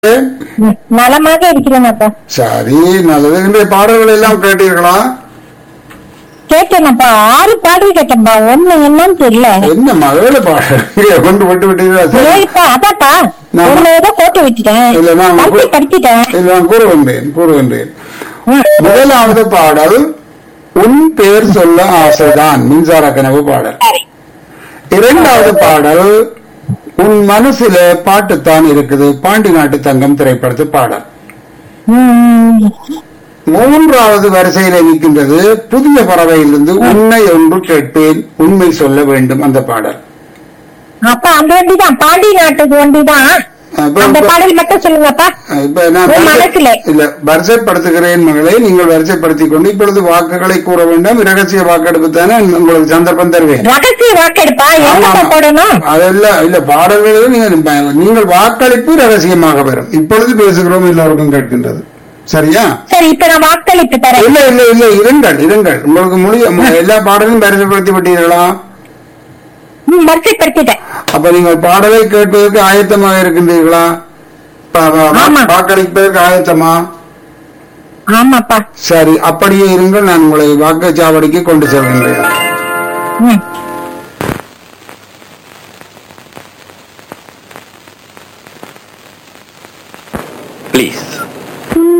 ம், நலமாக இருக்கிறேன் அப்பா சரி நல்லது இன்றைய பாடல்கள் எல்லாம் கேட்டீர்களா கேட்டேனப்பா ஆறு பாடல் கேட்டேன்ப்பா ஒண்ணு என்னன்னு தெரியல என்ன மகள பாடல் இங்கே கொண்டு விட்டு விட்டீங்களா சரி. ஏப்பா அதாப்பா நான் ஒண்ணு ஏதோ போட்டு விட்டுட்டேன் இல்ல, நான் படிச்சு படிச்சுட்டேன் இல்லை, நான் கூறுகின்றேன் கூறுகின்றேன் ம். முதலாவது பாடல் உன் பேர் சொல்ல ஆசைதான் மின்சார கனவு பாடல் சரி இரண்டாவது பாடல் உன் மனசுல பாட்டுத்தான் இருக்குது பாண்டி நாட்டு தங்கம் திரைப்படத்து பாடல் ம், மூன்றாவது வரிசையில் நிற்கின்றது புதிய பறவையிலிருந்து உன்னை ஒன்று கேட்பேன் உண்மை சொல்ல வேண்டும் அந்த பாடல் அப்பா அந்த வண்டி தான் பாண்டி நாட்டுக்கு வண்டி தான் அப்ப- அந்த அப்ப- பாடல் மட்டும் சொல்லுங்கப்பா இப்ப நான் உன் வரிசை- மனசுல. இல்ல வரிசைப்படுத்துகிறேன் மகளே நீங்கள் வரிசைப்படுத்திக் கொண்டு இப்பொழுது வாக்குகளை கூற வேண்டாம் இரகசிய வாக்கெடுப்பு தானே உங்களுக்கு சந்தர்ப்பம் தருவேன் ரகசிய வாக்கெடுப்பா ஆமா, என்னப்பா ஆமா. போடணும் அதெல்லாம் இல்ல பாடல்களில் நீங்கள் நீங்கள் வாக்களிப்பு ரகசியமாக வரும் இப்பொழுது பேசுகிறோம் எல்லோருக்கும் கேட்கின்றது சரியா சரி இப்ப நான் வாக்களிப்பு தரேன் இல்ல இல்ல இல்ல இருங்கள் இருங்கள் உங்களுக்கு முடிய எல்லா பாடலும் வரிசைப்படுத்தி விட்டீர்களா ம், வரிசைப்படுத்திட்டேன் அப்ப நீங்கள் பாடலை கேட்பதற்கு ஆயத்தமாக இருக்கின்றீர்களா ப- ப- ஆமா. வாக்களிப்பதற்கு ஆயத்தமா ஆமாப்பா சரி அப்படியே இருங்கள் நான் உங்களை வாக்குச்சாவடிக்கு கொண்டு செல்கின்றேன் ம்